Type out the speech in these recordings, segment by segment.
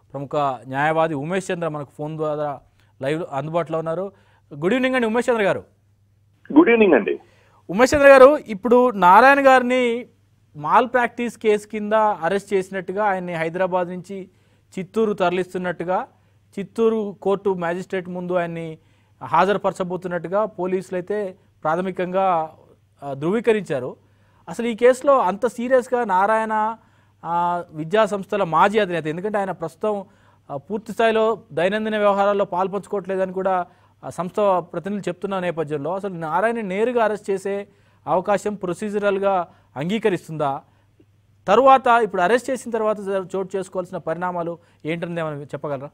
ప్రముఖ న్యాయవాది ఉమేష్ చంద్ర మనకు ఫోన్ ద్వారా లైవ్ అందుబాటులో ఉన్నారు గుడ్ ఈవినింగ్ అండి ఉమేష్ చంద్ర గారు గుడ్ ఈవినింగ్ అండి ఉమేష్ చంద్ర గారు ఇప్పుడు నారాయణ గారిని మాల్ ప్రాక్టీస్ కేసు కింద అరెస్ట్ చేసినట్టుగా ఆయన్ని హైదరాబాద్ నుంచి చిత్తూరు తరలిస్తున్నట్టుగా చిత్తూరు కోర్టు మ్యాజిస్ట్రేట్ ముందు ఆయన్ని హాజరుపరచబోతున్నట్టుగా పోలీసులు అయితే ప్రాథమికంగా ఆ, ధృవీకరించారు అసలు ఈ కేసులో అంత సీరియస్గా నారాయణ ఆ, విద్యా సంస్థల మాజీ అధినేత ఎందుకంటే ఆయన ప్రస్తుతం ఆ, పూర్తి స్థాయిలో దైనందిన వ్యవహారాల్లో పాల్పంచుకోవట్లేదని కూడా ఆ సంస్థ ప్రతినిధులు చెప్తున్న నేపథ్యంలో అసలు నారాయణ నేరుగా అరెస్ట్ చేసే అవకాశం ప్రొసీజరల్గా అంగీకరిస్తుందా తరువాత ఇప్పుడు అరెస్ట్ చేసిన తర్వాత జ- చోటు చేసుకోవాల్సిన పరిణామాలు ఏంటని ఏమైనా చెప్పగలరా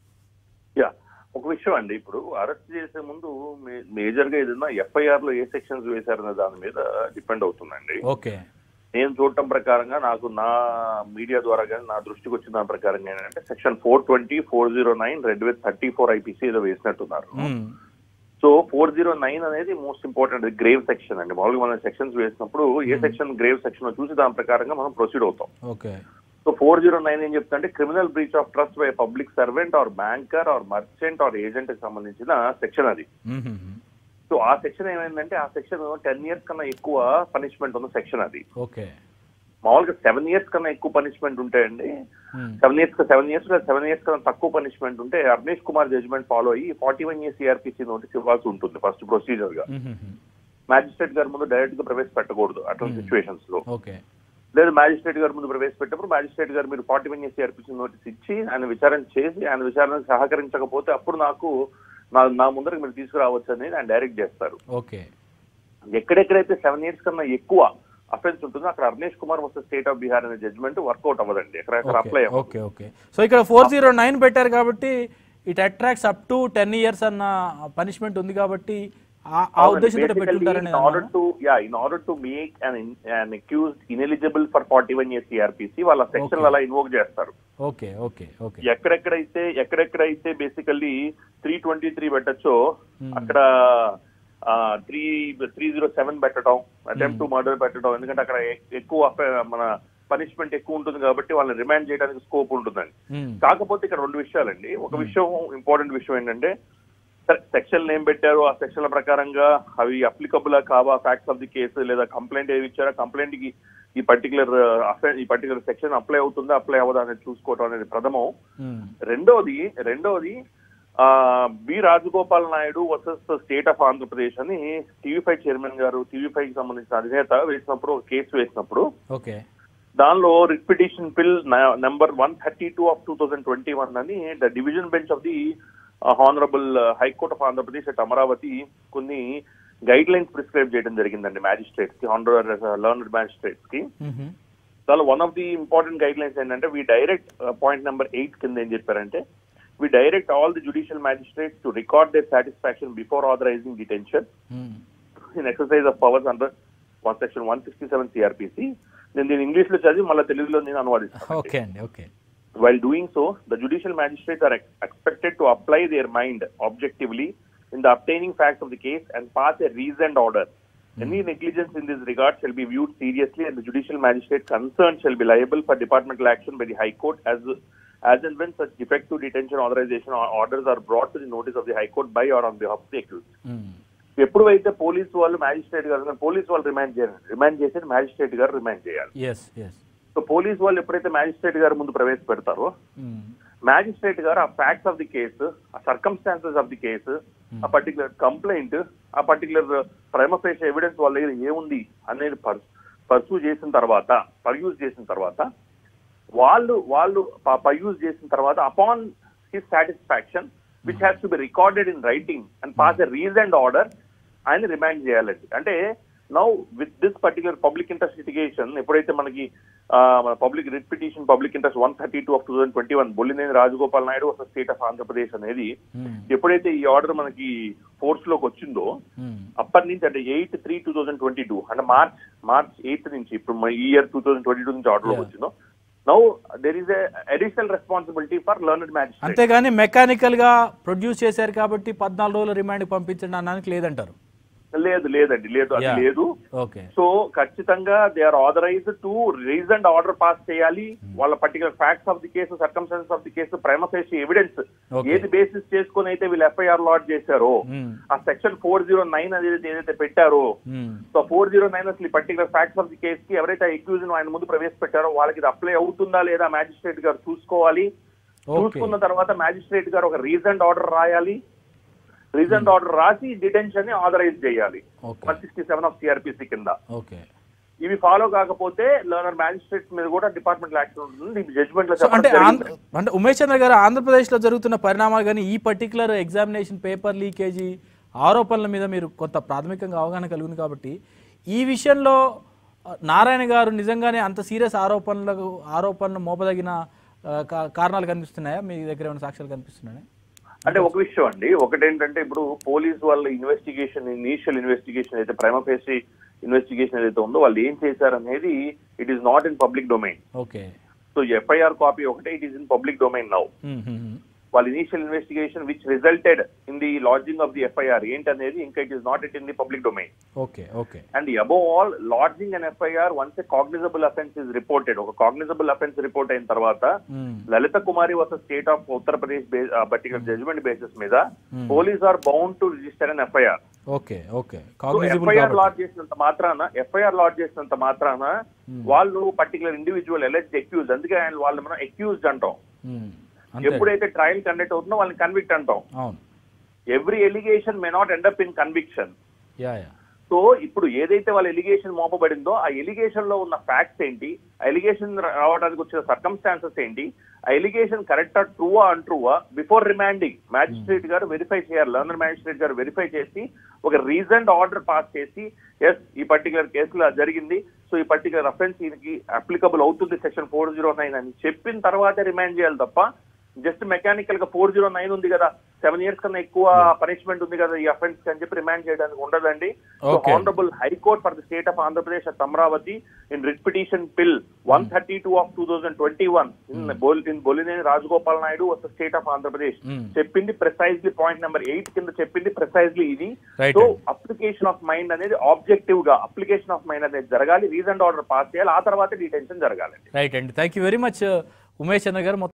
యా ఒక విషయం అండి ఇప్పుడు అరెస్ట్ చేసే ముందు మేజర్ గా ఏదైనా ఎఫ్ఐఆర్ లో ఏ సెక్షన్స్ వేశారనే దాని మీద డిపెండ్ అవుతుందండి ఓకే నేను చూడటం ప్రకారంగా నాకు నా మీడియా ద్వారా కానీ నా దృష్టికి వచ్చిన దాని ప్రకారంగా ఏంటంటే section four twenty four zero nine read with thirty four IPC ఏదో వేసినట్టున్నారు hmm. So four zero nine అనేది మోస్ట్ ఇంపార్టెంట్ గ్రేవ్ సెక్షన్ అండి మామూలుగా మనం సెక్షన్స్ వేసినప్పుడు ఏ సెక్షన్ గ్రేవ్ సెక్షన్ చూసి దాని ప్రకారంగా మనం ప్రొసీడ్ అవుతాం okay so four zero nine ఏం చెప్తుంటే criminal breach of trust by public servant or banker or merchant or agent కి సంబంధించిన సెక్షన్ అది మ్మ్. సో ఆ సెక్షన్ ఏమైందంటే ఆ సెక్షన్ టెన్ ఇయర్స్ కన్నా ఎక్కువ పనిష్మెంట్ ఉన్న సెక్షన్ అది ఓకే మామూలుగా సెవెన్ ఇయర్స్ కన్నా ఎక్కువ పనిష్మెంట్ ఉంటాయండి hmm. Seven years seven years seven years కన్నా తక్కువ పనిష్మెంట్ ఉంటే అర్నేష్ కుమార్ జడ్జ్మెంట్ ఫాలో అయ్యి forty one years CrPC notice ఇవ్వాల్సి ఉంటుంది ఫస్ట్ ప్రొసీజర్ గా మ్మ్. మ్యాజిస్ట్రేట్ గారి ముందు డైరెక్ట్ గా ప్రవేశపెట్టకూడదు అట్లాంటి సిచ్యువేషన్స్ లో ఓకే లేదు మ్యాజిస్ట్రేట్ గారి ముందు ప్రవేశపెట్టినప్పుడు మ్యాజిస్ట్రేట్ గారు మీరు forty one years CrPC notice ఇచ్చి ఆయన విచారణ చేసి ఆయన విచారణకు సహకరించకపోతే అప్పుడు నాకు నా నా ముందరకు మీరు తీసుకురావచ్చు అనేది ఆయన డైరెక్ట్ చేస్తారు ఓకే ఎక్కడెక్కడైతే సెవెన్ ఇయర్స్ కన్నా ఎక్కువ అఫెన్స్ ఉంటుందో అక్కడ Arnesh Kumar versus state of Bihar అనే జడ్జ్మెంట్ వర్కౌట్ అవ్వదండి ఎక్కడ apply okay okay okay so ఇక్కడ ఫోర్ జీరో నైన్ పెట్టారు కాబట్టి it attracts up to ten years అన్న పనిష్మెంట్ ఉంది కాబట్టి ఆ- ఆ ఉద్దేశంతో పెట్టుంటారని in order to yeah in order to make an an accused ineligible for 41 years CRPC వాళ్ళ సెక్షన్ అలా ఇన్వోక్ చేస్తారు ఓకే ఓకే ఓకే ఎక్కడెక్కడైతే ఎక్కడెక్కడైతే బేసికల్లీ త్రీ ట్వంటీ త్రీ పెట్టచ్చో అక్కడ త్రీ త్రీ జీరో సెవెన్ పెట్టడం అటెంప్ట్ టు మర్డర్ పెట్టడం ఎందుకంటే అక్కడ ఎ- ఎక్కువ అఫ- మన పనిష్మెంట్ ఎక్కువ ఉంటుంది కాబట్టి వాళ్ళని రిమాండ్ చేయడానికి స్కోప్ ఉంటుందండి మ్మ్. కాకపోతే ఇక్కడ రెండు విషయాలండి ఒక విషయం ఇంపార్టెంట్ విషయం ఏంటంటే సరే సెక్షన్ ఏం పెట్టారు ఆ సెక్షన్ల ప్రకారంగా అవి అప్లికబుల్ కావా ఫ్యాక్ట్స్ ఆఫ్ ది కేసు లేదా కంప్లైంట్ ఏమి ఇచ్చారా కంప్లైంట్ కి ఈ పర్టికులర్ ఈ పర్టికులర్ సెక్షన్ అప్లై అవుతుందా అప్లై అవ్వదా అనేది చూసుకోవడం అనేది ప్రథమం మ్మ్. రెండోది రెండోది ఆ B Rajagopal Naidu versus state of Andhra Pradesh అని టీవీ ఫైవ్ చైర్మన్ గారు టీవీ ఫైవ్ కి సంబంధించిన అధినేత వేసినప్పుడు ఒక కేసు వేసినప్పుడు ఓకే దానిలో writ petition bill number one thirty two of two thousand twenty one అని the division bench of the honourable high court of Andhra Pradesh at Amaravati కొన్ని గైడ్ లైన్స్ ప్రిస్క్రైబ్ చేయడం జరిగిందండి మ్యాజిస్ట్రేట్స్ కి హానరబుల్ లర్నడ్ మ్యాజిస్ట్రేట్స్ కి మ్మ్. దానిలో one of the important guidelines ఏంటంటే we direct point number eight కింద ఏం చెప్పారంటే we direct all the judicial magistrates to record their satisfaction before authorising detention hmm. In exercise of powers under one section one sixty seven CrPC నేను దీన్ని English లో చదివి మళ్ళీ తెలుగులో నేను అనువాదిస్తాను ఓకే అండి okay While doing so, the judicial magistrates are ex- expected to apply their mind objectively in the obtaining facts of the case and pass a reasoned order. Any negligence in this regard shall be viewed seriously, and the judicial magistrate concerned shall be liable for departmental action by the High Court as as and when such defective detention authorization or orders are brought to the notice of the High Court by or on behalf of the accused. Hmm. ఎప్పుడైతే police వాళ్ళు magistrate గారు police వాళ్ళు remand చేయాలి remand చేసేది magistrate గారు remand చేయాలి yes yes so police వాళ్ళు ఎప్పుడైతే మ్యాజిస్ట్రేట్ గారి ముందు ప్రవేశపెడతారో మ్మ్. మ్యాజిస్ట్రేట్ గారు ఆ ఫ్యాక్ట్స్ ఆఫ్ ది కేసు ఆ సర్కమ్స్టాన్సెస్ ఆఫ్ ది కేసు ఆ పర్టికులర్ కంప్లైంట్ ఆ పర్టికులర్ ప్రైమఫేస్ ఎవిడెన్స్ వాళ్ళ దగ్గర ఏముంది అనేది పర్సూ చేసిన తర్వాత పర్యూజ్ చేసిన తర్వాత వాళ్ళు వాళ్ళు పర్యూజ్ చేసిన తర్వాత upon his satisfaction which has to be recorded in writing and pass a reason order ఆయన రిమాండ్ చేయాలండి అంటే now with this particular public interest litigation ఎప్పుడైతే మనకి ఆ, మన public writ petition public interest one thirty two of two thousand twenty one Bollineni Rajagopal Naidu ఒక state of Andhra Pradesh అనేది మ్మ్. ఎప్పుడైతే ఈ ఆర్డర్ మనకి ఫోర్స్ లోకి వచ్చిందో మ్మ్. అప్పటి నుంచి అంటే eight three two thousand twenty two అంటే మార్చ్ మార్చ్ ఎయిత్ నుంచి ఇప్పుడు మన ఈ year two thousand twenty two నుంచి ఆర్డర్ Yeah. వచ్చిందో now there is additional responsibility for learned magistrate అంతేగాని మెకానికల్ గా ప్రొడ్యూస్ చేశారు కాబట్టి పద్నాలుగు రోజులు రిమాండ్ పంపించండి అనడానికి లేదంటారు లేదు లేదండి లేదు అది Yeah. లేదు ఓకే సో ఖచ్చితంగా they are authorised to reason order pass చేయాలి వాళ్ళ particular facts of the case circumstances of the case prima facie evidence Okay. ఏది బేసిస్ చేసుకుని అయితే వీళ్ళు ఎఫ్ఐఆర్ లాడ్ చేశారో మ్మ్. ఆ సెక్షన్ ఫోర్ జీరో నైన్ అనేది ఏదైతే పెట్టారో hmm. So four zero nine అసలు particular facts of the case కి ఎవరైతే అక్యూజ్ ఆయన ముందు ప్రవేశపెట్టారో వాళ్ళకి ఇది అప్లై అవుతుందా లేదా మ్యాజిస్ట్రేట్ గారు చూసుకోవాలి Okay. చూసుకున్న తర్వాత మ్యాజిస్ట్రేట్ గారు ఒక రీజన్ ఆర్డర్ రాయాలి రీజన్ ఆర్డర్ రాసి డిటెన్షన్ ని ఆథరైజ్ చేయాలి Okay. One sixty seven of CrPC కింద ఓకే ఇవి ఫాలో కాకపోతే లర్నర్ మ్యాజిస్ట్రేట్ మీద కూడా డిపార్ట్మెంట్ యాక్షన్ ఉంటుంది జడ్జ్మెంట్ లో సో అంటే చెప్పడం ఆంధ్ర అంటే ఉమేష్ చంద్ర గారు ఆంధ్రప్రదేశ్లో జరుగుతున్న పరిణామాలు కానీ ఈ పర్టికులర్ ఎగ్జామినేషన్ పేపర్ లీకేజీ ఆరోపణల మీద మీరు కొంత ప్రాథమికంగా అవగాహన కలిగింది కాబట్టి ఈ విషయంలో ఆ, నారాయణ గారు నిజంగానే అంత సీరియస్ ఆరోపణలకు ఆరోపణలు మోపదగిన ఆ, కా- కారణాలు కనిపిస్తున్నాయా మీ దగ్గర ఏమైనా సాక్ష్యాలు కనిపిస్తున్నాయా అంటే ఒక విషయం అండి ఒకటి ఏంటంటే ఇప్పుడు పోలీస్ వాళ్ళ ఇన్వెస్టిగేషన్ ఇనీషియల్ ఇన్వెస్టిగేషన్ అయితే ప్రైమఫేసి ఇన్వెస్టిగేషన్ ఏదైతే ఉందో వాళ్ళు ఏం చేశారనేది it is not in public domain okay so FIR copy ఒకటే it is in public domain now hmm, hmm, hmm. వాళ్ళ initial investigation which resulted in the lodging of the FIR ఏంటనేది ఇంకా it is not it in the public domain okay okay and above all lodging and FIR once a cognizable offence is reported ఒక cognizable offence report అయిన తర్వాత hmm. Lalita Kumari versus state of Uttar Pradesh particular judgment basis మీద police are bound to register an FIR okay okay cognizable FIR కాబట్టి lodge చేసినంత మాత్రాన FIR lord చేసినంత మాత్రాన వాళ్ళు పర్టికులర్ ఇండివిజువల్ ఎలెక్ట్ అక్యూజ్ అందుకే ఆయన వాళ్ళు మనం అక్యూజ్డ్ అంటాం మ్మ్. అంతే ఎప్పుడైతే ట్రయల్ కండక్ట్ అవుతుందో వాళ్ళని కన్విక్ట్ అంటాం అవును every allegation may not end up in conviction yeah yeah so ఇప్పుడు ఏదైతే వాళ్ళ ఎలిగేషన్ మోపబడిందో ఆ ఎలిగేషన్ లో ఉన్న ఫ్యాక్ట్స్ ఏంటి ఆ ఎలిగేషన్ రావడానికి వచ్చిన సర్కమ్స్టాన్సెస్ ఏంటి ఆ ఎలిగేషన్ కరెక్టా ట్రూవా అంట్రూవా బిఫోర్ రిమాండింగ్ మ్యాజిస్ట్రేట్ గారు వెరిఫై చేయాలి లర్నర్ మ్యాజిస్ట్రేట్ గారు వెరిఫై చేసి ఒక రీజన్ ఆర్డర్ పాస్ చేసి ఎస్ ఈ పర్టికులర్ కేసులో జరిగింది సో ఈ పర్టికులర్ అఫెన్స్ దీనికి అప్లికబుల్ అవుతుంది సెక్షన్ ఫోర్ జీరో నైన్ అని చెప్పిన తర్వాతే రిమాండ్ చేయాలి తప్ప జస్ట్ మెకానికల్ గా ఫోర్ జీరో నైన్ ఉంది కదా సెవెన్ ఇయర్స్ కన్నా ఎక్కువ పనిష్మెంట్ ఉంది కదా ఈ అఫెన్స్ అని చెప్పి రిమాండ్ చేయడానికి ఉండదండి Okay. Honourable high court for the state of Andhra Pradesh at Amaravati in writ petition bill one thirty two of two thousand twenty one in in Bolineni Rajagopal Naidu versus the state of Andhra Pradesh Hmm. చెప్పింది ప్రిసైజ్లీ పాయింట్ నెంబర్ ఎయిట్ కింద చెప్పింది precisely ఇది Right so అండి. Application of mind అనేది objective గా application of mind అనేది జరగాలి reason order pass చేయాలి ఆ తర్వాత డిటెన్షన్ జరగాలి రైట్ అండి thank you very much Umesh Chandra గారు మొత్తం